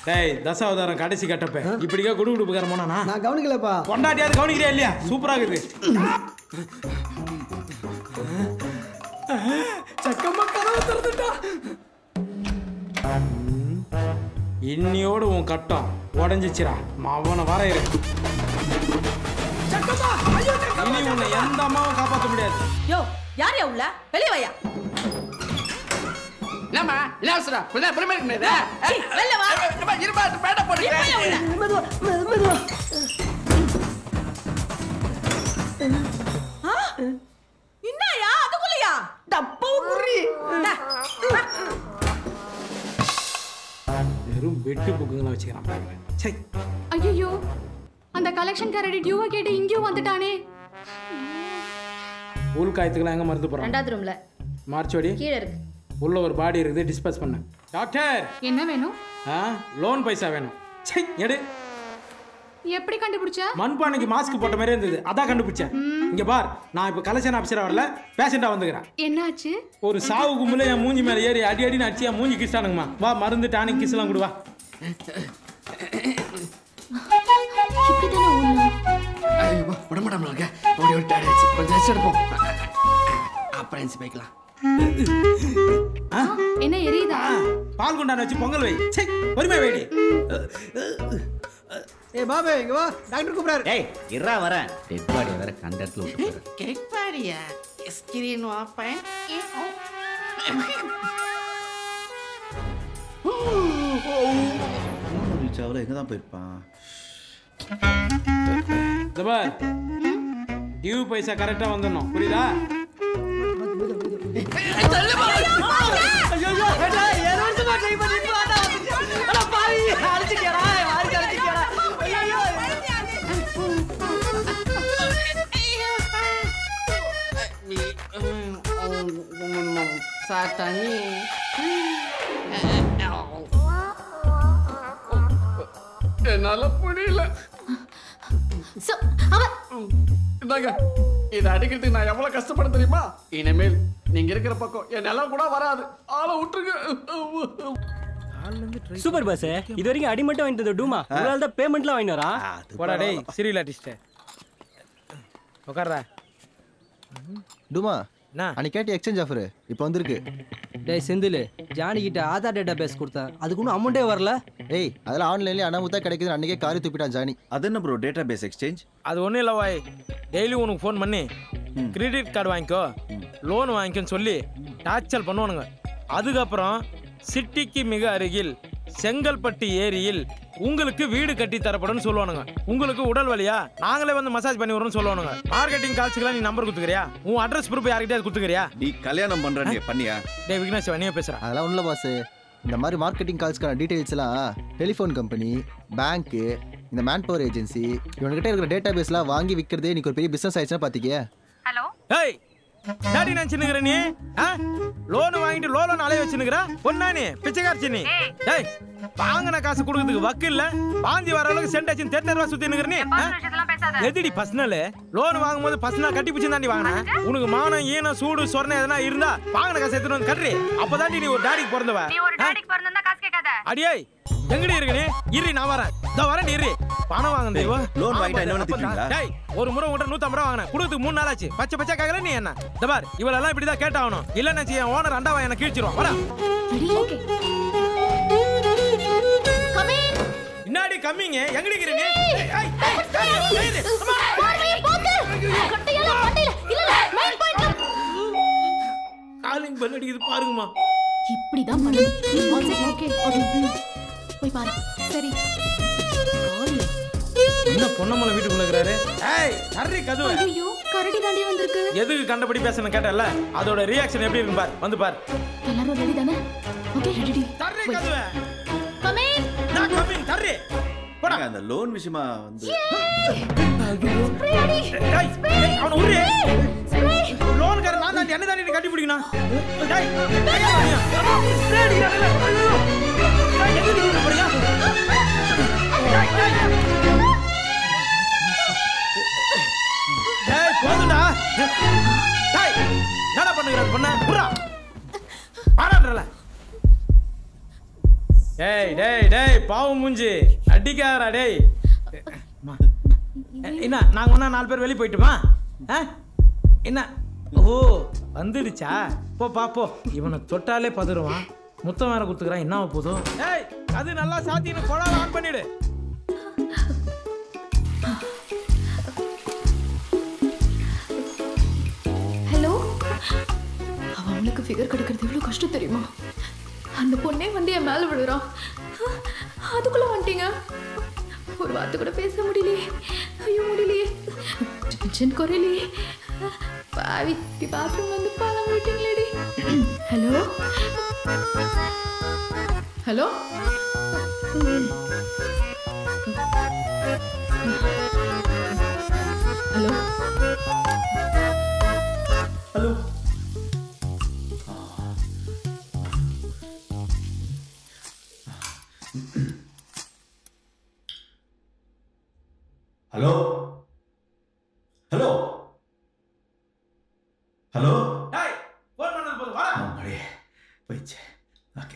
டேய் தசாவதாரம் கடைசி கட்டப்ப இப்படிக்கா குடு குடுப்புக்கார போனானா நான் கவனிக்கலப்பா கொண்டாட்டியாவது கவனிக்கிறியா இல்லையா சூப்பரா இருக்குது சக்கம்மா கதவை திறந்துட்டா இன்னியோடு உன் கட்டம் உடஞ்சிச்சிரா அவனை வர இரு சக்கம்மா ஐயோ சக்கம்மா இனி உன்னை எந்த அம்மாவும் காப்பாற்ற முடியாது யோ யார் யா உள்ள வெளிய வாயா என்னம்மா என்ன அவசரம் கொஞ்ச நேரம் பொறுமையா இருக்க முடியாதா? சீ, வெளில வா. ஏய், ஏம்மா, இருப்பா, பேட்டை போட்டுக்கிறேன். இப்ப உள்ள. மெதுவா மெது- மெதுவா ஆ? என்னய்யா அதுக்குள்ளயா டப்பாவும் குறி இந்தா. வெறும் வெட்டு புக்குங்களை வச்சுக்கிறான் பாருங்க. சை ஐயோ அந்த கலெக்ஷன் காரடி டியூவை கேட்டு இங்கேயும் வந்துட்டானே உள் காயத்துக்கெல்லாம் எங்க மருந்து போறான் ரெண்டாவது ரூம்ல மார்ச்சோடி கீழே இருக்கு உள்ள ஒரு பாடி இருக்குது டிஸ்போஸ் பண்ண டாக்டர் என்ன வேணும் ஆ லோன் பைசா வேணும் சை எடு எப்படி கண்டுபிடிச்ச மண்பானைக்கு மாஸ்க் போட்ட மாதிரி இருந்தது அதான் கண்டுபிடிச்சேன் இங்க பார் நான் இப்ப கலெக்ஷன் ஆஃபீஸரா வரல பேஷண்டா வந்துக்கிறேன் என்னாச்சு ஒரு சாவு கும்பல என் மூஞ்சி மேல ஏறி அடி அடி அடிச்சு என் மூஞ்சி கிஸ்டானுங்கம்மா வா மருந்து டானிக் கிஸ்லாம் கொடு வா இப்படிதானே ஊழலாம் ஐயோ, உடம்புடாம இருக்க. ஓடி ஓடி tired ஆயிடுச்சு. கொஞ்சம் rest எடுப்போம். அப்புறம் எந்திரிச்சு போய்க்கலாம். என்ன எரியுதா ஆ, பால் குண்டான வச்சு பொங்கல் வை சை பொறுமை வைடி ஏ பாபு இங்க வா டாக்டர் கூப்பிடாரு டேய் இருடா வரேன் டெட் பாடியை வேற கண்ட இடத்துல விட்டு போறேன் கேக் பாரியா? screen open. ரீச் ஆகல எங்க தான் போயிருப்பான் இந்த பார் டியூ பைசா கரெக்டா வந்துடணும் புரியுதா ஐயோ ஏடா ஏழு வருஷமா ட்ரை பண்ணிட்டு வாடா அட பாவி அடிச்சிட்டியாடா யாருக்கு அடிச்சிட்டியாடா ஐயோ சாத்தானி என்னால முடியல சோ, அவன் இந்தாங்க இதை அடிக்கிறதுக்கு நான் எவ்வளவு கஷ்டப்பட தெரியுமா இனிமேல் நீங்க இருக்கிற பக்கம் என் நிலம் கூட வராது ஆளை விட்டுருங்க சூப்பர் பாஸ் இது வரைக்கும் அடி மட்டும் வாங்கிட்டு வந்த டூமா உங்களால தான் பேமெண்ட்லாம் வாங்கிட்டு வரா போடா டேய் சீரியல் ஆர்டிஸ்ட் உட்கார்றா டுமா என்ன அன்னைக்கு கேட்டு எக்ஸ்சேஞ்ச் ஆஃபர் இப்போ வந்திருக்கு டேய் செந்தில் ஜானி கிட்ட ஆதார் டேட்டா பேஸ் கொடுத்தேன் அதுக்கு இன்னும் அமௌண்ட்டே வரல ஏய் அதெல்லாம் ஆன்லைன்லேயே அனாமுத்தா கிடைக்குது அன்னைக்கே காரி துப்பிட்டான் ஜானி அது என்ன ப்ரோ டேட்டா பேஸ் எக்ஸ்சேஞ்ச் அது ஒன்றும் இல்லை வாய் டெய்லி உனக்கு ஃபோன் பண்ணி கிரெடிட் கார்டு வாங்கிக்கோ லோன் வாங்கிக்கோன்னு சொல்லி டார்ச்சல் பண்ணுவானுங்க அதுக்கப்புறம் சிட்டிக்கு மிக அருகில் செங்கல்பட்டு ஏரியில் உங்களுக்கு வீடு கட்டி தரப்படும்னு சொல்லுவானுங்க உங்களுக்கு உடல் வலியா நாங்களே வந்து மசாஜ் பண்ணி வரோம்னு சொல்லுவானுங்க மார்க்கெட்டிங் கால்ஸுக்கெல்லாம் நீ நம்பர் கொடுத்துக்கிறியா உன் அட்ரஸ் ப்ரூஃப் யார்கிட்டயாவது கொடுத்துக்கிறியா நீ கல்யாணம் பண்ற பண்ணியா டே விக்னேஷ் நீயே பேசுகிறேன் அதெல்லாம் ஒன்றும் பாஸ் இந்த மாதிரி மார்க்கெட்டிங் கால்ஸ்க்கான டீடைல்ஸ் எல்லாம் டெலிஃபோன் கம்பெனி பேங்க்கு இந்த மேன் பவர் ஏஜென்சி இவன்கிட்ட இருக்கிற டேட்டா பேஸ்லாம் வாங்கி விற்கிறதே இன்னைக்கு ஒரு பெரிய பிஸ்னஸ் ஆயிடுச்சுன்னா பார்த்திக்கே ஏய் டாடி நினைச்சுனுக்குற நீ லோன் வாங்கிட்டு லோன் அலைய வச்சுனுக்குற பொண்ணா நீ பிச்சைக்காரச்சி நீ டேய் வாங்கின காசு கொடுக்கறதுக்கு வக்கு இல்ல பாஞ்சி வர அளவுக்கு சென்ட் ஆச்சு தெரு தெருவா சுத்தி நிக்கிற நீ ஆ? எதுடி பர்சனல் லோன் வாங்கும்போது பர்சனல் கட்டி பிடிச்சு தாண்டி வாங்கின உனக்கு மானம் ஈனம் சூடு சொரணை எதனா இருந்தா வாங்கின காசு எடுத்துட்டு வந்து கட்டுறி அப்பதாண்டி நீ ஒரு டாடிக்கு பிறந்தவ ஆ? அடியே எங்கடி இருக்க நீ இரு நான் வரேன் இதோ வரேன் நீ இரு பணம் வாங்க தெய்வம் loan வாங்கிட்டா என்ன வேணா திட்டுவீங்களா? டேய் ஒரு முறை உங்கள்கிட்ட நூத்தம்பது ரூபா வாங்கினேன் கொடுத்துக்கு மூணு நாள் ஆச்சு பச்சை பச்சை கேட்கல நீ என்ன இந்த பார் இவளெல்லாம் இப்படிதான் கேட்டாகணும் இல்லைன்னு வச்சு என் ஓனர் அண்டாவா என்ன கீழ்ச்சிருவான் வரா ஓகே கம் இன் இன்னாடி கம்மிங்க எங்கடி இருக்கிற நீ ஏய், ஏய், ஏய், ஏய், ஏய், அம்மா. பார்வையை போக்கு கட்டையால மண்டையில இல்ல இல்ல மெயின் பாயிண்ட் காலிங் பெல் அடிக்குது பாருங்கம்மா இப்படிதான் பண்ணணும் ஒன் செகண்ட் ஓகே ஓகே போய் பாரு சரி என்ன பொன்னம்மலை வீட்டுக்குள்ள இருக்கிறாரு ஏய் தர்றி கதவு ஐயோ கரடி தாண்டி வந்திருக்கு எதுக்கு கண்டபடி பேசணும் கேட்டல அதோட ரியாக்ஷன் எப்படி இருக்கு பார் வந்து பார் எல்லாரும் ரெடி தானே ஓகே ரெடி தர்றி கதவு கம் இன் நான் கம்மிங் தர்றி போடா அந்த லோன் விஷயமா வந்து டேய் டேய் அவன உரு லோன் கார நான் தான் என்ன தாண்டி நீ கட்டி பிடிக்கணும் டேய் ஸ்ப்ரே அடிக்கிறானே ஐயோ டேய் எங்க நிக்கிற போறியா டேய் டேய் டேய் போதுடா டேய் என்னடா பண்ணுகிற பொண்ண புறா பாராடுறல டேய் டேய் டேய் பாவம் மூஞ்சி அடிக்காதடா டேய் அம்மா. எ- என்ன நாங்க ஒண்ணா நாலு பேர் வெளியே போயிட்டுமா ஆ? என்ன ஓ வந்துடுச்சா போ பாப்போ இவனை தொட்டாலே பதறுவான் முத்தம் வேற குத்துக்கிறான் என்ன ஆக போதும் ஏய் அது நல்லா சாத்தின்னு குழாவை ஆன் பண்ணிடு ஹலோ அவ அவனுக்கு ஃபிகர் கிடைக்கிறது எவ்வளோ கஷ்டம் தெரியுமா அந்த பொண்ணே வந்து என் மேலே விழுறான் அதுக்குள்ள வந்துட்டீங்க ஒரு வார்த்தை கூட பேச முடியலையே ஐயோ முடியலையே டென்ஷன் குறையலையே பாவி இப்படி பாத்ரூம் வந்து பழம் விட்டீங்களேடி hello hello hello hello hello hello hello டேய் ஃபோன் பண்ணது போதும் வா அடே போயிடுச்சு ஓகே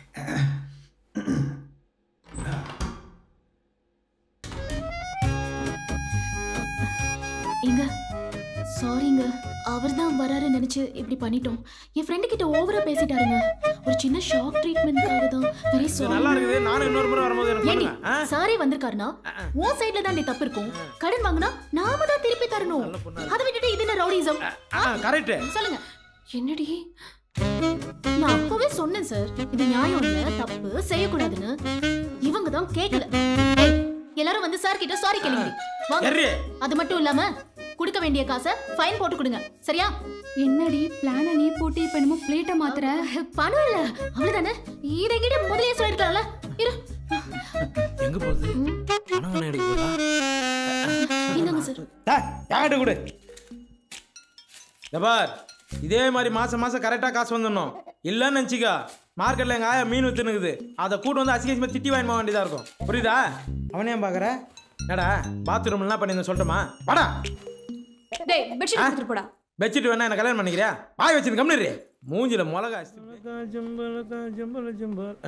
இங்க சாரிங்க அவர் தான் வராரு நினைச்சு இப்படி பண்ணிட்டோம் என் ஃப்ரெண்டு கிட்ட ஓவரா பேசிட்டாருங்க ஒரு சின்ன ஷாக் ட்ரீட்மெண்ட்காக தான் வெரி இது நல்லா சாரி இருக்குது நானும் இன்னொரு முறை வரும்போது எனக்கு ஏண்டி சொல்லுங்க ஆ? சாரி வந்திருக்காருனா உன் சைடுல தான் தப்பு இருக்கும் கடன் வாங்கினா நாம தான் திருப்பி தரணும் அதை விட்டுட்டு இது என்ன ரவுடிசம் ஆ கரெக்ட் சொல்லுங்க என்னடி நான் அப்பவே சொன்னேன் சார் இது நியாயம் இல்ல தப்பு செய்யக்கூடாதுன்னு இவங்க தான் கேட்கல ஏய், எல்லாரும் வந்து சார் கிட்ட சாரி கேளுங்க வாங்க எர்ரி அது மட்டும் இல்லாம கொடுக்க வேண்டிய காசை ஃபைன் போட்டு கொடுங்க சரியா என்னடி பிளான நீ போட்டு இப்ப என்னமோ பிளேட்டை மாத்துற பணம் இல்ல அவ்வளவுதானே இதை கிட்ட முதல்லயே சொல்லிருக்கலாம்ல இரு எங்க போகுது பணம் வேணும் எடுக்க போதா இந்தாங்க சார் யார்கிட்ட கொடு இந்த பார் இதே மாதிரி மாசம் மாசம் கரெக்டா காசு வந்துடணும் இல்லைன்னு நினச்சிக்கா மார்க்கெட்ல எங்க ஆயா மீன் வித்துனுக்குது அதை கூட்டு வந்து அசிங்கமா திட்டி வாங்கி போக வேண்டியதா இருக்கும் புரியுதா அவனே பாக்குற என்னடா பாத்ரூம் எல்லாம் பண்ணி சொல்லட்டுமா வாடா டேய் பெட்ஷீட் கொடுத்துட்டு போடா பெட்ஷீட் வேணா என்ன கல்யாணம் பண்ணிக்கிறியா பாய் வச்சிருந்து கம்னிரு மூஞ்சில மிளகா ஜம்பல் ஜம்பல் ஆ?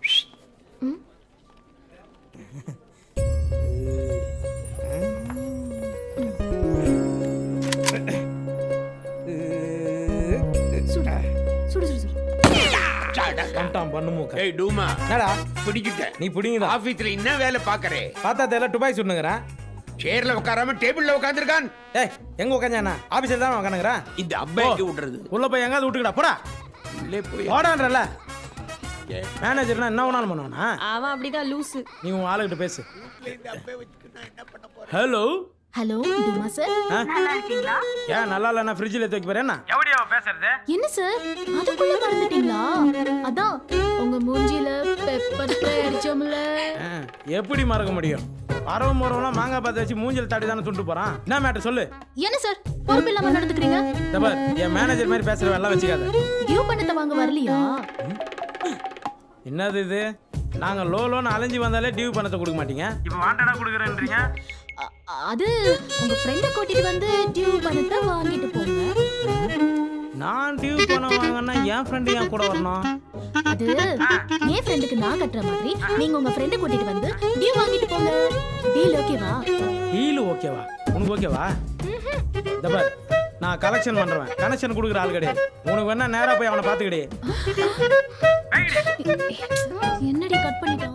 சுடு சுடு சுடு சுடு கண்டாம் பண்ணு மூக்க ஏய் டூமா என்னடா பிடிக்கிட்டேன் நீ புடிங்கடா ஆபீஸ்ல என்ன வேலை பாக்குறே பார்த்தா தெரியல டுபாய் சுண்ணுங்கிறேன் சேர்ல உட்காராம டேபிள்ல உட்காந்துருக்கான் ஏய் எங்க உட்காந்தானா ஆபீஸ்ல தான் உட்காந்துங்கிறேன் இந்த அப்பாய்க்கு விடுறது உள்ள போய் எங்காவது விட்டுக்கடா போடா உள்ளே போய் போடான்றல மேனேஜர்னா என்ன வேணாலும் பண்ணுவானா அவன் அப்படிதான் லூசு நீ உன் ஆளுகிட்ட பேசு ஹலோ ஹலோ டுமா சார் ஏன் நல்லா இல்லைன்னா ஃப்ரிட்ஜில் தூக்கி போறேன் என்ன எப்படி அவன் பேசுறது என்ன சார் அதுக்குள்ள மறந்துட்டீங்களா அதான் உங்க மூஞ்சில பெப்பர் ஸ்ப்ரே அடிச்சோம்ல எப்படி மறக்க முடியும் வரவும் போறவங்களாம் மாங்காய் பார்த்து வச்சு மூஞ்சில் தாடி தானே துண்டு போறான் என்ன மேட்டர் சொல்லு என்ன சார் பொறுப்பு இல்லாம நடந்துக்கிறீங்க இந்த பார் என் மேனேஜர் மாதிரி பேசுற எல்லாம் வச்சுக்காத டியூ பண்ணத்தை வாங்க வரலையா என்னது இது நாங்க லோ லோன் அலைஞ்சு வந்தாலே டியூ பணத்தை கொடுக்க மாட்டீங்க இப்போ வாண்டடா கொடுக்குறேன்றீங்க அ- அது உங்க ஃப்ரெண்ட கூட்டிட்டு வந்து டியூ பணத்தை வாங்கிட்டு போங்க நான் டியூ பணம் வாங்கினா என் ஃப்ரெண்டு என் கூட வரணும் அது என் ஃப்ரெண்டுக்கு நான் கட்டுற மாதிரி நீங்க உங்க ஃப்ரெண்ட கூட்டிட்டு வந்து டியூ வாங்கிட்டு போங்க டீல் ஓகேவா டீல் ஓகேவா உனக்கு ஓகேவா இந்த பார் நான் கலெக்ஷன் பண்றேன் கனெக்ஷன் கொடுக்குற ஆள் கிடையாது உனக்கு வேணா நேரா போய் அவனை பார்த்துக்கிடு என்னடி கட் பண்ணிட்டான்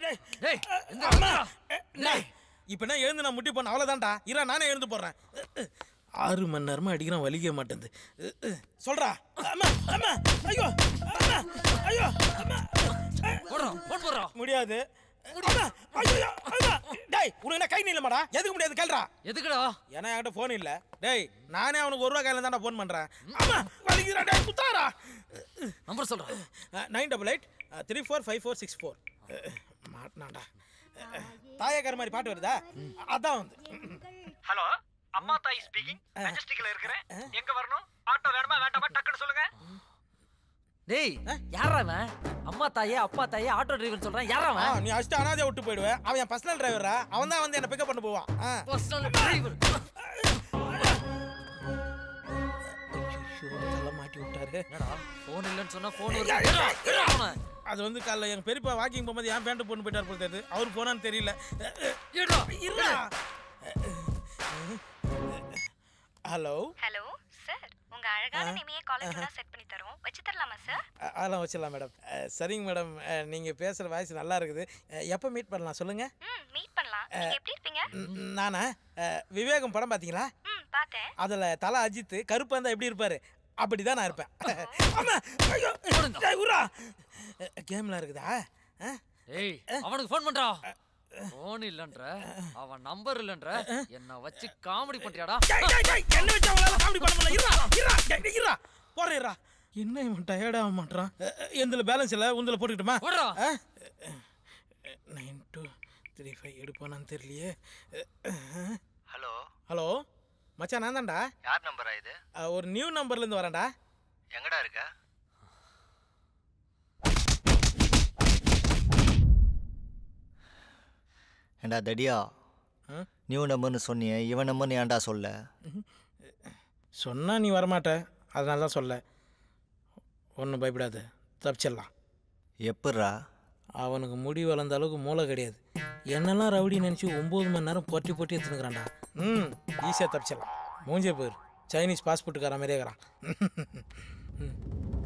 இப்போ என்ன எழுந்து நான் முட்டி போன அவ்வளோதான்டா இரா நானே எழுந்து போடுறேன் ஆறு மணி நேரமா அடிக்கிறான் வலிக்க மாட்டேங்குது சொல்றா அம்மா அம்மா ஐயோ அம்மா ஐயோ அம்மா போடுறோம் போடுறோம் முடியாது அம்மா, ஐயோ, அம்மா. டேய் உனக்கு என்ன கை நீளமாடா எதுக்கு முடியாது கேள்றா எதுக்குடா ஏன்னா என்கிட்ட ஃபோன் இல்ல டேய் நானே அவனுக்கு ஒரு ரூபா கையில தான்டா ஃபோன் பண்றேன் அம்மா வலிக்குதுடா டேய் குத்தாரா நம்பர் சொல்றேன் nine double eight three four five four six four மாட்டினாடா தாயக்கார மாதிரி பாட்டு வருதா அதான் வந்து ஹலோ அம்மா தாய் ஸ்பீக்கிங் மெஜஸ்டிக்ல இருக்கிறேன் எங்க வரணும் ஆட்டோ வேணுமா வேண்டாமா டக்குன்னு சொல்லுங்க டேய் யாரா அவன் அம்மா தாயே அப்பா தாயே ஆட்டோ டிரைவர் சொல்றான் யாரா ஆ, அவன் நீ அஷ்ட அனாதையை விட்டு போயிடுவேன் அவன் என் பர்சனல் டிரைவரா அவன் தான் வந்து என்ன பிக்கப் பண்ண போவான் ஆ. பர்சனல் டிரைவர் ஐயோ, தலை மாட்டிக்கிச்சு. மாட்டி விட்டாரு என்னடா போன் இல்லைன்னு சொன்னா போன் ஏய், ஏய், ஏய், ஏய். அது வந்து காலைல எங்க பெரியப்பா வாக்கிங் போகும்போது என் பேண்ட் போட்டு போயிட்டார் போல தெரியுது அவர் போனான்னு தெரியல இருடா. ஹலோ ஹலோ சார் உங்க அழகான நேமையே காலேஜ் செட் பண்ணி தரோம் வச்சு தரலாமா சார் அ- அதெல்லாம் வச்சிடலாம் மேடம் அஹ், சரிங்க மேடம் அஹ், நீங்க பேசுற வாய்ஸ் நல்லா இருக்குது அஹ், எப்போ மீட் பண்ணலாம் சொல்லுங்க ம் மீட் பண்ணலாம் நீங்க எப்படி இருப்பீங்க ம், நானா அஹ், விவேகம் படம் பார்த்தீங்களா ம் பார்த்தேன் அதுல தலை அஜித் கருப்பா இருந்தா எப்படி இருப்பாரு அப்படிதான் நான் இருப்பேன் ஆமா ஐயோ ஏய், உர்ரா. கேம்லாம் இருக்குதா அஹ்? ஏய் அவனுக்கு ஃபோன் பண்றா போன் இல்லன்ற அவன் நம்பர் இல்லன்ற என்ன வச்சு காமெடி பண்றியாடா ஏய், ஏய், ஏய், என்ன வச்சு அவங்களால காமெடி பண்ண முடியல இருடா இருடா ஏய், இருடா போறேன் இருடா என்ன இவன் டயர்ட் ஆக மாட்டான் எந்தில் பேலன்ஸ் இல்லை உந்தில் போட்டுக்கிட்டுமா போடுறா. நைன் டூ த்ரீ ஃபைவ் எடுப்பானான்னு தெரியலையே ஹலோ ஹலோ மச்சான் நான் தான்டா யார் நம்பரா இது அஹ், ஒரு நியூ நம்பர்லேருந்து வரேன்டா எங்கடா இருக்க ஏண்டா தடியா ஆ? நியூ நம்பர்னு சொன்னியே இவன் நம்பர்னு ஏன்டா சொல்ல சொன்னா நீ வரமாட்ட அதனால தான் சொல்ல ஒன்றும் பயப்படாத தப்பிச்சிடலாம் எப்பட்றா அவனுக்கு முடி வளர்ந்த அளவுக்கு மூளை கிடையாது என்னெல்லாம் ரவுடி நினச்சி ஒம்பது மணி நேரம் பொட்டி பொட்டி எடுத்துனுக்குறான்டா ம் ஈஸியாக தப்பிச்சிடலாம் மூஞ்சே போயிரு சைனீஸ் பாஸ்போர்ட்டுக்கார மாதிரியே இருக்கிறான் ம்.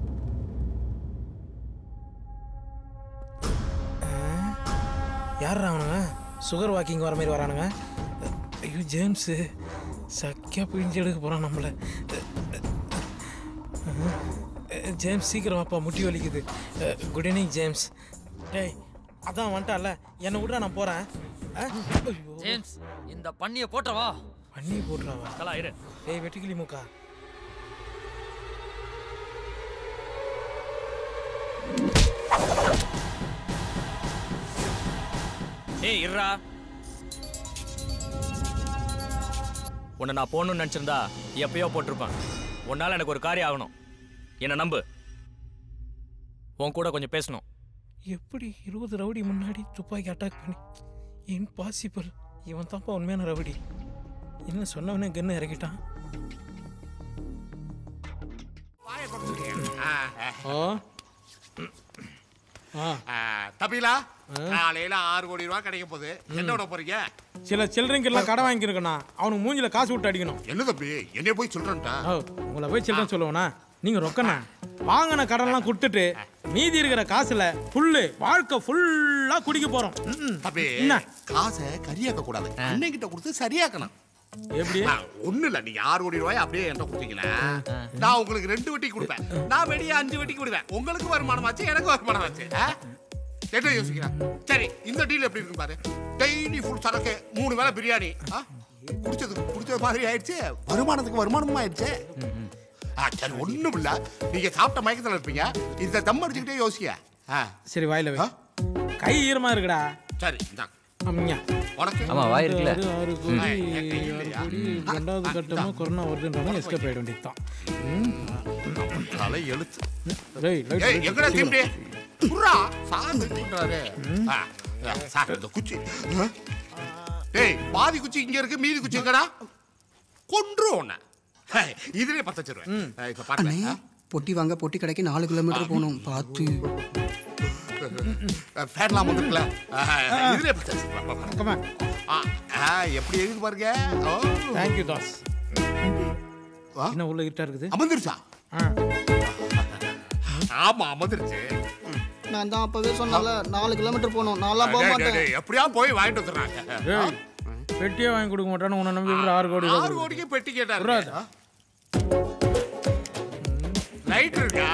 ஆ? யார்ரா அவனுங்க சுகர் வாக்கிங் வர மாதிரி வரானுங்க ஐயோ ஜேம்ஸு சக்கியா பிழிஞ்சு எடுக்க போகிறான் நம்மளை ஜேம்ஸ் சீக்கிரம் அப்பா முட்டி வலிக்குது குட் ஈவினிங் ஜேம்ஸ் டேய் அதான் வந்துட்டால என்னை விட்றா நான் போகிறேன் ஜேம்ஸ் இந்த பண்ணிய போட்டவா பண்ணி போட்டுறாவா கலா இரு டேய் வெட்டுக்கிளி மூக்கா ஏய் இருடா உன்னை நான் போகணும்னு நினச்சிருந்தா எப்பயோ போட்டிருப்பேன் உன்னால் எனக்கு ஒரு காரியம் ஆகணும் என்னை நம்பு உன் கூட கொஞ்சம் பேசணும் எப்படி இருபது ரவுடி முன்னாடி துப்பாக்கி அட்டாக் பண்ணி இம்பாசிபிள் இவன் தான்ப்பா உண்மையான ரவுடி என்ன சொன்னவனே கன்னு இறக்கிட்டான் ஓ ஆ தபிலா காலையில ஆறு கோடி ரூபாய் கிடைக்க போகுது என்ன விட போறீங்க சில சில்லறைங்கெல்லாம் கடை வாங்கியிருக்கண்ணா அவனுக்கு மூஞ்சில காசு விட்டு அடிக்கணும் என்ன தம்பி என்னைய போய் சொல்றேன்டா ஓ உங்களை போய் சில்லறை சொல்லுவேண்ணா நீங்க ரொக்கண்ணா வாங்கின கடன்லாம் கொடுத்துட்டு மீதி இருக்கிற காசுல ஃபுல்லு வாழ்க்கை ஃபுல்லா குடிக்க போறோம் ம்ம். தம்பி என்ன காசை கரியாக்க கூடாது அண்ணன் கிட்ட கொடுத்து சரியாக்கணும் எப்படி ஒண்ணு இல்ல நீங்க ஆறு கோடி ரூபாய் அப்படியே என்கிட்ட கொடுத்தீங்களா நான் உங்களுக்கு ரெண்டு வட்டி கொடுப்பேன் நான் வெளியே அஞ்சு வட்டி கொடுப்பேன் உங்களுக்கு வருமானமாச்சு எனக்கு வருமானமாச்சு ஆ? என்ன யோசிக்கிறேன் சரி இந்த டீல் எப்படி இருக்கு பாரு டெய்லி ஃபுல் சரக்கு மூணு வேளை பிரியாணி ஆ? குடிச்சதுக்கு குடிச்ச மாதிரி ஆயிடுச்சு வருமானத்துக்கு வருமானமும் ஆயிடுச்சு ஆ, சரி ஒண்ணும் இல்ல நீங்க சாப்பிட்ட மயக்கத்துல இருப்பீங்க இந்த தம் அடிச்சுக்கிட்டே யோசிக்க ஆ, சரி வாயில வை கை ஈரமா இருக்குடா சரி இந்தாங்க அம்மியா உனக்கு ஆமா, வாய் இருக்குல்ல? ஆறு, ஆறு கோடி ம். ஆறு கோடி ரெண்டாவது கட்டமா கொரோனா வருதுன்றாலும் எஸ்கேப் ஆயிட வேண்டியது தான் தலை எழுத்து டேய், லைட் ஏய், லைட் எங்கடா சீக்கிரம். திம்பி புறா சார் பண்றாரு ஆ, ஆ, சார் இந்த குச்சி ஆ? டேய் பாதி குச்சி இங்க இருக்கு மீதி குச்சி எங்கடா கொன்று உன்னை ஹே, இதுலயே பத்து வச்சிருவேன் ஆ, இப்ப பாருங்க ஆ? பொட்டி வாங்க பொட்டி கடைக்கு நாலு கிலோமீட்டர் போகணும் பார்த்து ஃபேன்லாம் வந்துருக்குல ஆ, இதுலயே பத்து வச்சிருவேன். வா, வா, Come வா. on. ஆ, ஆ, எப்படி எழுது பாருங்க ஓ. தேங்க்யூ தாஸ் ஆ? என்ன உள்ள இருட்டா இருக்குது அமர்ந்துருச்சா ஆ. ஆமா அமர்ந்துருச்சு நான் தான் அப்பவே சொன்னல நாலு கிலோமீட்டர் போகணும் நான்லாம் போக டேய், டேய், மாட்டேன் டேய், எப்படியா போய் வாங்கிட்டு வந்துடுறாங்க டேய், பெட்டியே வாங்கி கொடுக்க மாட்டானு உன்னை நம்பி இவ்வளவு ஆறு கோடி ஆறு கோடிக்கு பெட்டி கேட்டாரு விட்றாத. லைட் இருக்கா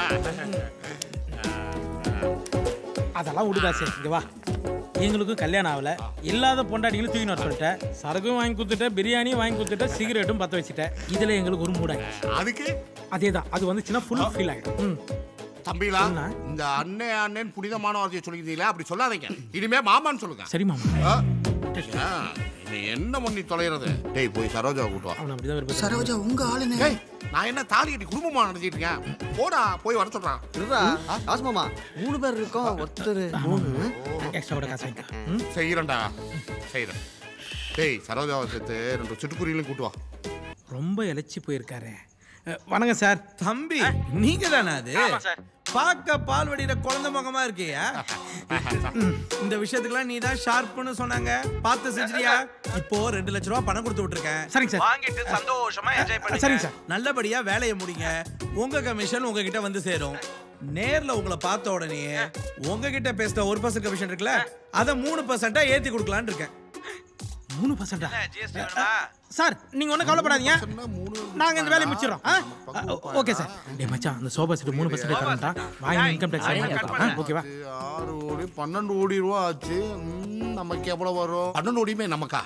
அதெல்லாம் விடுதாசே இங்க வா எங்களுக்கும் கல்யாணம் ஆகல இல்லாத பொண்டாட்டிங்களும் தூக்கி வர சொல்லிட்டேன் சரக்கும் வாங்கி கொடுத்துட்டேன் பிரியாணியும் வாங்கி கொடுத்துட்டேன் சிகரெட்டும் பற்ற வச்சுட்டேன் இதுல எங்களுக்கு ஒரு மூடாய் அதுக்கு அதே தான் அது வந்துச்சுன்னா ஃபுல் ஃபீல் ஆகிடும் ம் தம்பிலா என்ன? இந்த அண்ணே அண்ணன் புனிதமான வார்த்தையை சொல்லிக்கிறீங்களா அப்படி சொல்லாதீங்க இனிமே மாமான்னு சொல்லுங்க சரி மாமா ஆ? ஏன், இனி என்ன பண்ணி தொலைகிறது டேய் போய் சரோஜா கூட்டு வா அவன் அப்படிதான் விருப்பம் சரோஜா உங்க ஆளுங்க டேய் நான் என்ன தாலி கட்டி குடும்பமா நடத்திட்டு இருக்கேன் போடா போய் வர சொல்றான் இருடா காசுமாமா மூணு பேர் இருக்கோம் ஒருத்தர் மூணு எக்ஸ்ட்ரா காசு வாங்கிக்க ம் செய்யறேன்டா செய்யறேன் டேய் சரோஜாவை சேர்த்து ரெண்டு சிட்டுக்குருவிலையும் கூட்டு வா ரொம்ப இழைச்சி போயிருக்காரு அஹ், வணக்கம் சார் தம்பி நீங்க தானே அது ஆமா சார். பார்க்க பால் வடிகிற குழந்தை முகமா இருக்கியா ம், இந்த விஷயத்துக்குலாம் நீ தான் ஷார்ப்னு சொன்னாங்க பார்த்து செஞ்சிரியா இப்போ ரெண்டு லட்ச ரூபா பணம் கொடுத்து விட்டுருக்கேன் சரிங்க சார். வாங்கிட்டு சந்தோஷமா என்ஜாய் பண்ணுங்க சரிங்க சார். நல்லபடியா வேலையை முடிங்க உங்க கமிஷன் உங்ககிட்ட வந்து சேரும் நேர்ல உங்களை பார்த்த உடனே உங்ககிட்ட பேசின ஒரு பர்சன்ட் கமிஷன் இருக்குல்ல அதை மூணு பர்சன்டா ஏத்தி கொடுக்கலான்னு இருக்கேன் மூணு பர்சன்டா சார் நீங்க ஒன்றும் கவலைப்படாதீங்க நாங்க இந்த வேலையை முடிச்சிடறோம் ஓகே சார் டேய் மச்சான் அந்த சோபா செட் மூணு பர்சன்ட் தரேன்டா வாங்கி இன்கம் டேக்ஸ் ஓகேவா ஆறு கோடி பன்னெண்டு கோடி ரூபா ஆச்சு ம், நமக்கு எவ்வளவு வரும் பன்னெண்டு கோடியுமே நமக்கா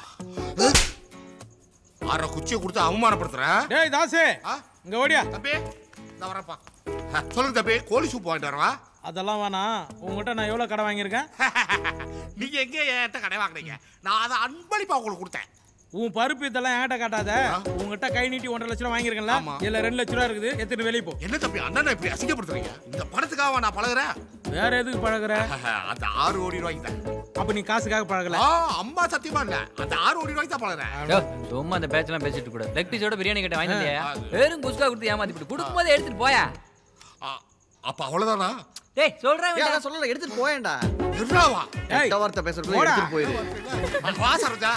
ஆற குச்சியை கொடுத்து அவமானப்படுத்துறேன் டேய் தாசே இங்க ஓடியா தம்பி நான் வரப்பா ஆ, சொல்லுங்க தம்பி கோழி சூப் வாங்கிட்டு வரவா அதெல்லாம் வேணாம் உங்ககிட்ட நான் எவ்வளவு கடை வாங்கியிருக்கேன் நீங்க எங்க என்கிட்ட கடை வாங்குனீங்க நான் அதை அன்பளிப்பா உங்களுக்கு கொடுத்தேன் உன் பருப்பு இதெல்லாம் என்கிட்ட காட்டாத உங்ககிட்ட கை நீட்டி ஒன்றரை லட்ச ரூபா வாங்கியிருக்கேன்ல இதுல ரெண்டு லட்ச ரூபா இருக்குது எடுத்துட்டு வெளியே போ என்ன தம்பி அண்ணனை இப்படி அசிங்கப்படுத்துறீங்க இந்த பணத்துக்காக நான் பழகுறேன் வேற எதுக்கு பழகுற அந்த ஆறு கோடி ரூபாய்க்கு தான் அப்ப நீ காசுக்காக பழகல ஆ, அம்மா சத்தியமா இல்ல அந்த ஆறு கோடி ரூபாய்க்கு தான் பழகுறேன் யோ, சும்மா அந்த பேச்செல்லாம் பேசிட்டு கூட லெக் பீஸோட பிரியாணி கிட்ட வாங்கி வந்தியா வெறும் குஸ்கா கொடுத்து ஏமாத்தி போட்டு கொடுக்கும்போது எடுத்துட்டு போயா அப்ப அவ்வளவுதானா டேய் சொல்றேன் ஏய், அதான் சொல்லல எடுத்துட்டு போயேன்டா இருவா கெட்ட வார்த்தை பேசுறதுக்குள்ள எடுத்துட்டு போயிரு வா சரோஜா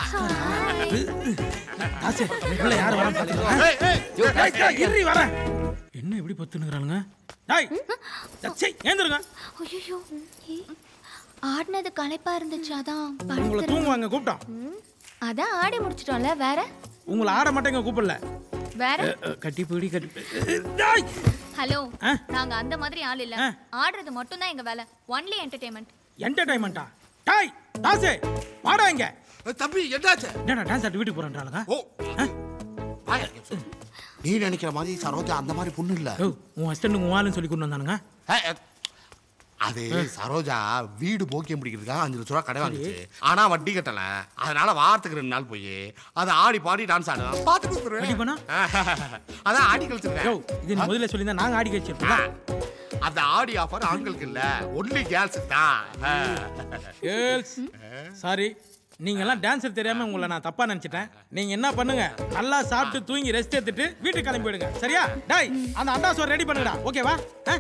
தாசே உள்ள யார் வராம பாத்துக்கலாம் ஏய், ஏய். டேய், டேய், இருடி வரேன் என்ன இப்படி பத்துனுக்குறானுங்க டேய் சச்சை ஏந்திருங்க ஐயோ ஆடினது களைப்பா இருந்துச்சு அதான் உங்களை படுத்துறேன். தூங்குவாங்க கூப்பிட்டோம் அதான் ஆடி முடிச்சிட்டோம்ல வேற உங்களை ஆட மாட்டேங்க கூப்பிடல வேற அஹ், அஹ், கட்டி பிடி கட்டி டேய் ஹலோ ஆ? நாங்க அந்த மாதிரி ஆள் இல்ல ஆடுறது மட்டும் தான் எங்க வேலை ஒன்லி என்டர்டைன்மெண்ட் என்டர்டைன்மெண்ட்டா டாய் தாசே வாடா இங்க தம்பி என்னாச்சு என்னடா டான்ஸ் ஆட்டு வீட்டுக்கு போறேன்றாளுங்க ஓ வாயா, நீ நினைக்கிற மாதிரி சரோஜா அந்த மாதிரி பொண்ணு இல்ல ஓ உன் ஹஸ்பண்டுக்கு உன் ஆளுன்னு சொல்லி கொண்டு வந்தானுங்க ஏய், ஏய். அது சரோஜா வீடு போக்கியம் பிடிக்கிறதுக்காக அஞ்சு லட்ச ரூபா கடை வாங்குச்சு ஆனா வட்டி கட்டல அதனால வாரத்துக்கு ரெண்டு நாள் போய் அதை ஆடி பாடி டான்ஸ் ஆடுவேன் பார்த்து கொடுத்துருவேன் அதான் ஆடி யோ கழிச்சிருக்கேன் இது நீ முதல்ல சொல்லி நாங்க ஆடி கழிச்சிருப்போம் அந்த ஆடி ஆஃபர் ஆண்களுக்கு இல்ல ஒன்லி கேர்ள்ஸுக்கு தான் கேர்ள்ஸ் சாரி நீங்க எல்லாம் டான்ஸர் தெரியாம உங்களை நான் தப்பா நினைச்சிட்டேன் நீங்க என்ன பண்ணுங்க நல்லா சாப்பிட்டு தூங்கி ரெஸ்ட் எடுத்துட்டு வீட்டுக்கு கிளம்பி போயிடுங்க சரியா டேய் அந்த அண்டா சோறு ரெடி பண்ணுடா ஓகேவா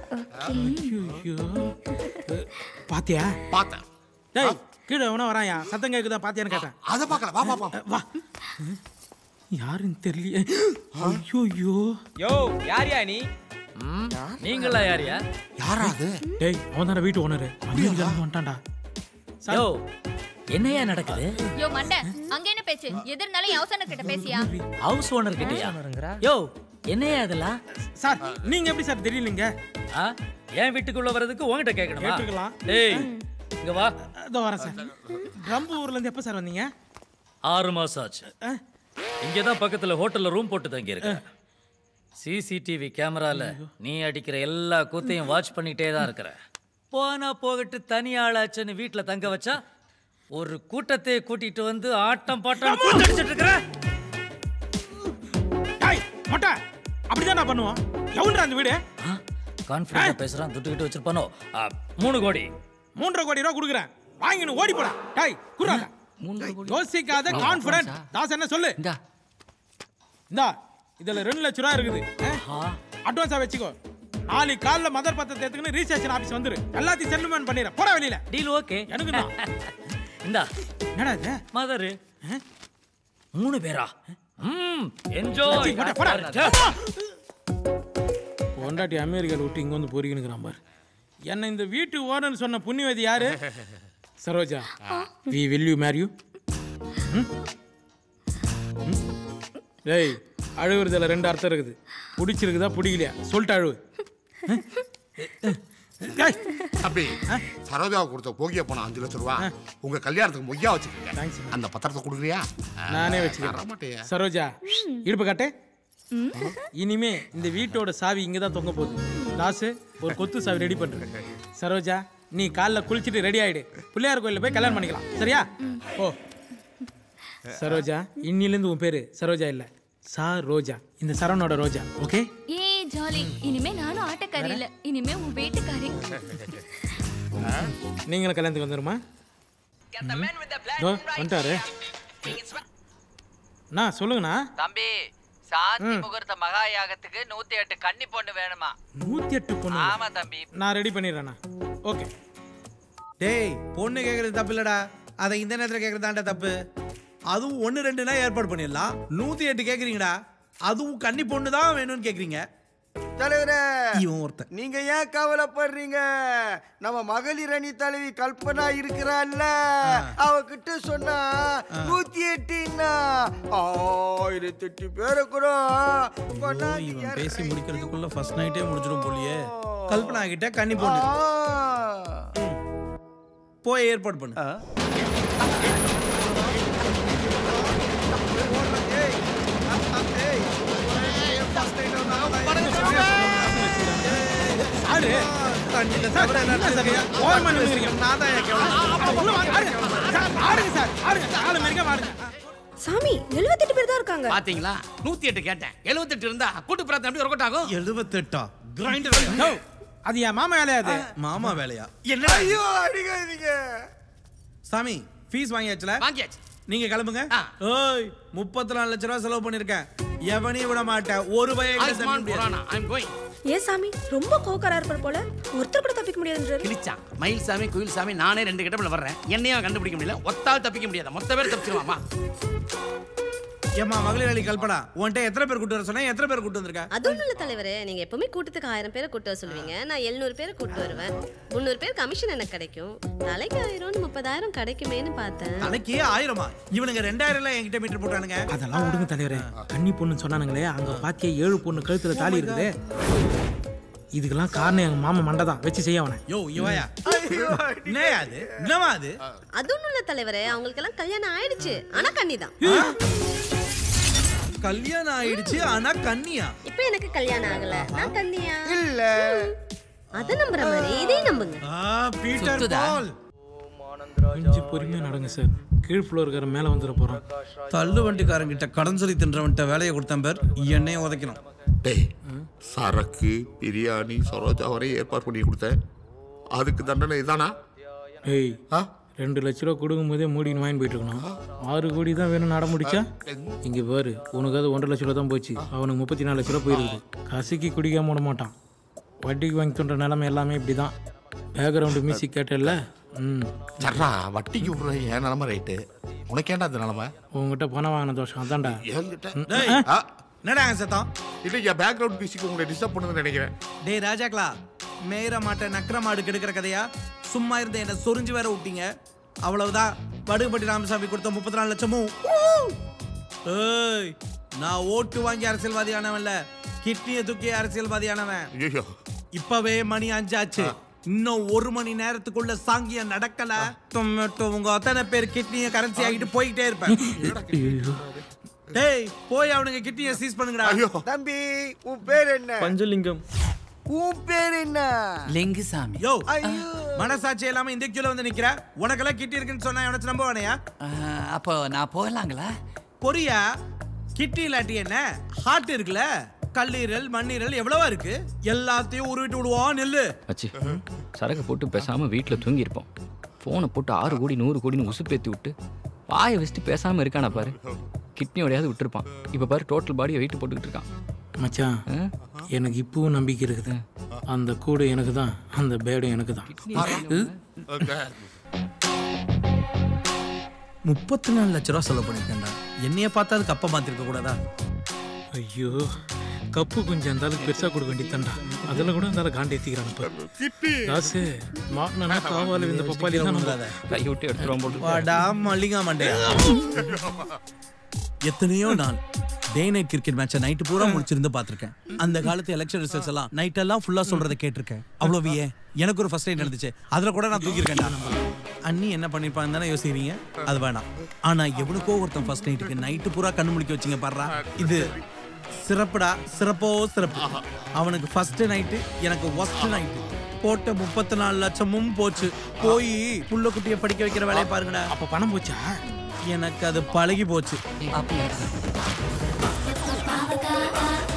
ஐயோ பாத்தியா பார்த்தேன் டேய் கீழே எவனோ வராயா சத்தம் கேக்குதா பாத்தியான்னு கேட்டேன் அதை பார்க்கல வா வா வா வா யாருன்னு தெரியலையே ஐயோ யோ யாரியா நீ நீங்களா யாரியா யாரா அது டேய் அவன் தானே வீட்டு ஓனரு அமெரிக்கா இருந்து வந்துட்டான்டா யோ என்னையா நடக்குது யோ மண்டை அங்க என்ன பேச்சு எது இருந்தாலும் யோசனை கிட்ட பேசியா ஹவுஸ் ஓனர் கிட்டயா யோ என்னையா இதெல்லாம் சார் நீங்க எப்படி சார் தெரியலீங்க ஆ என் வீட்டுக்குள்ள வர்றதுக்கு உன்கிட்ட கேட்கணுமா கேட்டுக்கலாம். டேய் இங்க வா இதோ வரேன் சார் ரம்பு ஊர்ல இருந்து எப்ப சார் வந்தீங்க ஆறு மாசம் ஆச்சு இங்க தான் பக்கத்துல ஹோட்டல்ல ரூம் போட்டு தங்கி இருக்க சிசிடிவி கேமரால நீ அடிக்கிற எல்லா கூத்தையும் வாட்ச் பண்ணிட்டே தான் இருக்கிற போனா போகட்டு தனி ஆளாச்சுன்னு வீட்டுல தங்க வச்சா ஒரு கூட்டத்தை கூட்டிட்டு வந்து ஆட்டம் பாட்டம் கூத்தடிச்சிட்டு இருக்கிற டேய் மொட்டை அப்படிதான் நான் பண்ணுவோம் எவன்டா அந்த வீடு கான்ஃபிடன்ஸா பேசுறான் துட்டுக்கிட்டு வச்சிருப்பானோ ஆ, மூணு கோடி மூன்றரை கோடி ரூபா கொடுக்குறேன் வாங்கினு ஓடி போடா டேய் குறாங்க யோசிக்காத கான்ஃபிடன்ட் தாஸ் என்ன சொல்லு இந்தா இதுல ரெண்டு லட்ச ரூபா இருக்குது அட்வான்ஸா வச்சுக்கோ நாளைக்கு காலைல மதர் பத்திரத்தை எடுத்துக்கின்னு ரீசேஷன் ஆபீஸ் வந்துரு எல்லாத்தையும் செட்டில்மெண்ட் பண்ணிடுறேன் போட வெளியில டீல் ஓகே எனக்கு தான் இந்தா என்னடா இது மதரு மூணு பேரா ம் சீ, என்ஜாய் போடா, போடா. பொண்டாட்டி அமெரிக்காவில் விட்டு இங்க வந்து பொறிக்கணுங்கிறான் பாரு என்ன இந்த வீட்டு ஓனர்னு சொன்ன புண்ணியவதி யாரு Saroja we will you marry you டேய் அழுகுறதுல ரெண்டு அர்த்தம் இருக்குது பிடிச்சிருக்குதா பிடிக்கலையா சொல்லிட்டு அழுவு டேய், அப்படி சரோஜாவை கொடுத்த போகிய போன அஞ்சு லட்சம் ரூபா உங்க கல்யாணத்துக்கு மொய்யா வச்சுக்கோங்க அந்த பத்திரத்தை கொடுக்குறியா நானே தர வச்சுக்கிறேன் மாட்டேயா சரோஜா இடுப்பு காட்டு இனிமே இந்த வீட்டோட சாவி இங்க தான் தொங்க போகுது தாசு ஒரு கொத்து சாவி ரெடி பண்றேன் சரோஜா நீ காலைல குளிச்சுட்டு ரெடி ஆயிடு பிள்ளையார் கோயில்ல போய் கல்யாணம் பண்ணிக்கலாம் சரியா ஓ சரோஜா இன்னிலேருந்து உன் பேரு சரோஜா இல்ல சா ரோஜா இந்த சரவணோட ரோஜா ஓகே ஏ ஜாலி இனிமே நானும் ஆட்டக்காரி இல்ல இனிமே உன் வீட்டுக்காரி நீங்களும் கல்யாணத்துக்கு வந்துருமா இதோ, வந்துட்டாரு அண்ணா சொல்லுங்கண்ணா தம்பி சாந்தி முகூர்த்த மகா யாகத்துக்கு நூத்தி எட்டு கன்னி பொண்ணு வேணுமா நூத்தி எட்டு பொண்ணு ஆமா தம்பி நான் ரெடி பண்ணிடுறேண்ணா ஓகே டேய் பொண்ணு கேட்கறது தப்பு இல்லடா அதை இந்த நேரத்தில் கேட்கறதாண்டா தப்பு அதுவும் ஒன்று ரெண்டுனா ஏற்பாடு பண்ணிடலாம் நூற்றி எட்டு கேட்குறீங்கடா அதுவும் கன்னி பொண்ணு தான் வேணும்னு கேட்குறீங்க தலைவரே இவன் ஒருத்தன் நீங்க ஏன் கவலைப்படுறீங்க நம்ம மகளிர் அணி தலைவி கல்பனா இருக்கிறாள்ல அவகிட்ட சொன்னா நூத்தி எட்டுன்னா ஆயிரத்தி எட்டு பேரை கூட கொண்டாந்து இவன் பேசி முடிக்கிறதுக்குள்ள ஃபர்ஸ்ட் நைட்டே முடிச்சிடும் போலியே கல்பனா கிட்ட கன்னி பொண்ணு ம். போய் ஏற்பாடு பண்ணு ஆடு தண்ணியில தவிர என்ன இருக்கியா? ஓரமா நின்னுக்கிறீங்க. நான் தான் என் கேவலம். உள்ள வாங்க, ஆடுங்க. சார், ஆடுங்க சார் ஆடுங்க ஆளு மாரிங்க ஆடுங்க சாமி எழுபத்தெட்டு பேர் தான் இருக்காங்க பாத்தீங்களா நூத்தி எட்டு கேட்டேன் எழுபத்தெட்டு இருந்தா கூட்டு பிரார்த்தனை எப்படி ஒர்க் ஆகும் எழுபத்தெட்டா கிரைண்டர் நோ அது என் மாமா வேலையா அது மாமா வேலையா என்ன ஐயோ அடிக்காதீங்க சாமி ஃபீஸ் வாங்கியாச்சுல வாங்கியாச்சு நீங்க கிளம்புங்க ஓய் முப்பத்தி நாலு லட்ச ரூபா செலவு பண்ணிருக்கேன் எவனையும் விட மாட்டேன் ஒரு பையன் ஆயுஷ்மான் புராணா ஐம் கோயிங் ஏன் சாமி ரொம்ப கோக்கரா இருப்பார் போல ஒருத்தர் கூட தப்பிக்க முடியாதுன்றாரு கிழிச்சா மயில் சாமி குயில் சாமி நானே ரெண்டு கிட்டப்பில் வர்றேன் என்னையும் கண்டுபிடிக்க முடியல ஒத்தால் தப்பிக்க முடியாது மொத்த பேர் தப்பிச்சிருவாமா ஏமா மகளிர் அலி கல்பனா உன்கிட்ட எத்தனை பேர் கூட்டு வர சொன்னா எத்தனை பேர் கூட்டு வந்திருக்க அது ஒன்றும் இல்லை தலைவரே நீங்கள் எப்பவுமே கூட்டத்துக்கு ஆயிரம் பேரை கூட்டு வர சொல்லுவீங்க நான் எழுநூறு பேரை கூட்டு வருவேன் முந்நூறு பேர் கமிஷன் எனக்கு கிடைக்கும் தலைக்கு ஆயிரம் முப்பதாயிரம் கிடைக்குமேன்னு பார்த்தேன் தலைக்கு ஆயிரமா இவனுங்க ரெண்டாயிரம் எல்லாம் என்கிட்ட மீட்டர் போட்டானுங்க அதெல்லாம் விடுங்க தலைவரே கன்னி பொண்ணு சொன்னானுங்களே அங்க பாத்தியா ஏழு பொண்ணு கழுத்துல தாலி இருக்குதே இதுக்கெல்லாம் காரணம் எங்க மாமா மண்டை தான் வச்சு செய்ய அவனை யோ இவாயா என்னையா அது என்னவா அது அது ஒன்றும் இல்லை தலைவரே அவங்களுக்கெல்லாம் கல்யாணம் ஆயிடுச்சு ஆனால் கன்னி தான் கல்யாணம் ஆயிடுச்சு ஆனா கன்னியா இப்போ எனக்கு கல்யாணம் ஆகல நான் கன்னியா இல்ல அதை நம்புற மாதிரி இதையும் நம்புங்க பீட்டர் சுத்துதா? பால் கொஞ்சம் பொறுமையா நடங்க சார் கீழ் ஃப்ளோர் இருக்கிற மேல வந்துட போறோம் தள்ளு வண்டிக்காரங்கிட்ட கடன் சொல்லி தின்றவன்ட்ட வேலையை கொடுத்தேன் பேர் என்னையும் உதைக்கணும் டேய் சரக்கு பிரியாணி சரோஜா வரை ஏற்பாடு பண்ணி கொடுத்தேன் அதுக்கு தண்டனை இதானா ஏய் ரெண்டு லட்ச ரூபா கொடுக்கும் போதே மூடின்னு வாங்கி போயிட்டு இருக்கணும் ஆறு கோடி தான் வேணும் நட முடிச்சா இங்க பாரு உனக்கு அது ஒன்றரை லட்ச ரூபா தான் போச்சு அவனுக்கு முப்பத்தி நாலு லட்ச ரூபா போயிருக்குது கசிக்கு குடிக்காம விட மாட்டான் வட்டிக்கு வாங்கி தோன்ற நிலைமை எல்லாமே இப்படிதான் பேக்ரவுண்டு மியூசிக் கேட்டல ம் சர்ரா வட்டிக்கு விடுற என் நிலமை ரைட்டு உனக்கு ஏன்டா இந்த நிலமை உங்ககிட்ட பணம் வாங்கின தோஷம் அதான்டா என்கிட்ட டேய், என்னடா சத்தம் இல்லை என் பேக்ரவுண்ட் மியூசிக் உங்களை டிஸ்டர்ப் பண்ணுதுன்னு நினைக்கிறேன் டேய் ராஜாக்களா மேயிற மாட்டை நக்கர மாடு கெடுக்கிற கதையா சும்மா இருந்த என்ன சொரிஞ்சு வேற விட்டீங்க அவ்வளவுதான் படுகுபட்டி ராமசாமி கொடுத்த முப்பத்தி நாலு லட்சமும் ஏய் நான் ஓட்டு வாங்கி அரசியல்வாதியானவன்ல கிட்னியை தூக்கி அரசியல்வாதியானவன் ஐயோ இப்பவே மணி அஞ்சாச்சு இன்னும் ஒரு மணி நேரத்துக்குள்ள சாங்கியம் நடக்கல டொமேட்டோ உங்க அத்தனை பேர் கிட்னியை கரன்சி ஆகிட்டு போய்கிட்டே இருப்பேன் டேய் போய் அவனுங்க கிட்னியை சீஸ் பண்ணுங்கடா தம்பி உன் பேர் என்ன பஞ்சலிங்கம் உன் பேர் என்ன லிங்குசாமி யோ மனசாட்சி இல்லாம இந்த கியூல வந்து நிக்கிற உனக்கெல்லாம் கிட்டி இருக்குன்னு சொன்னா எவனாச்சும் நம்புவானையா அப்போ நான் போகலாங்களா பொரியா கிட்டி இல்லாட்டி என்ன ஹார்ட் இருக்குல்ல கல்லீரல் மண்ணீரல் எவ்வளவா இருக்கு எல்லாத்தையும் உருவிட்டு விடுவோம் நெல்லு அச்சி சரக்கு போட்டு பேசாம வீட்டில் தூங்கியிருப்போம் ஃபோனை போட்டு ஆறு கோடி நூறு கோடின்னு உசுப்பேத்தி விட்டு வாயை வச்சுட்டு பேசாம இருக்கானா பாரு கிட்னியோடையாவது விட்டுருப்பான் இப்போ பாரு டோட்டல் பாடியை வெயிட் போட்டுக்கிட்டு இருக்கான் மச்சான் எனக்கு இப்பவும் நம்பிக்கை இருக்குது அந்த கூடு எனக்கு தான் அந்த பேடும் எனக்கு தான் முப்பத்தி நாலு லட்ச ரூபா செலவு பண்ணிருக்கேன்டா என்னைய பார்த்தா அது கப்ப மாத்திருக்க கூடாதா ஐயோ கப்பு கொஞ்சம் அந்த அளவுக்கு பெருசா கொடுக்க வேண்டியதான்டா அதில் கூட அந்த காண்டி ஏற்றிக்கிறாங்க தாசு மாட்டினா காவால இந்த பப்பாளி தான் நம்ம கை விட்டு எடுத்துருவோம் போட்டு வாடா மல்லிகா மண்டையா எத்தனையோ நாள் டே நைட் கிரிக்கெட் மேட்சை நைட்டு பூரா முடிச்சிருந்து பார்த்துருக்கேன் அந்த காலத்து எலெக்ஷன் ரிசல்ட்ஸ் எல்லாம் நைட் எல்லாம் ஃபுல்லா சொல்றதை கேட்டிருக்கேன் அவ்வளவு ஏன் எனக்கு ஒரு ஃபர்ஸ்ட் டைம் நடந்துச்சு அதுல கூட நான் தூக்கியிருக்கேன் அண்ணி என்ன பண்ணிருப்பாங்க தானே யோசிக்கிறீங்க அது வேணாம் ஆனா எவனுக்கோ ஒருத்தன் ஃபர்ஸ்ட் நைட்டுக்கு நைட்டு பூரா கண்ணு முழிக்க வச்சிங்க பாடுறா இது சிறப்புடா சிறப்போ சிறப்பு அவனுக்கு ஃபர்ஸ்ட் நைட்டு எனக்கு ஒஸ்ட் நைட்டு போட்ட முப்பத்தி நாலு லட்சமும் போச்சு போய் புள்ள குட்டியை படிக்க வைக்கிற வேலையை பாருங்கடா அப்ப பணம் போச்சா எனக்கு அது பழகி போச்சு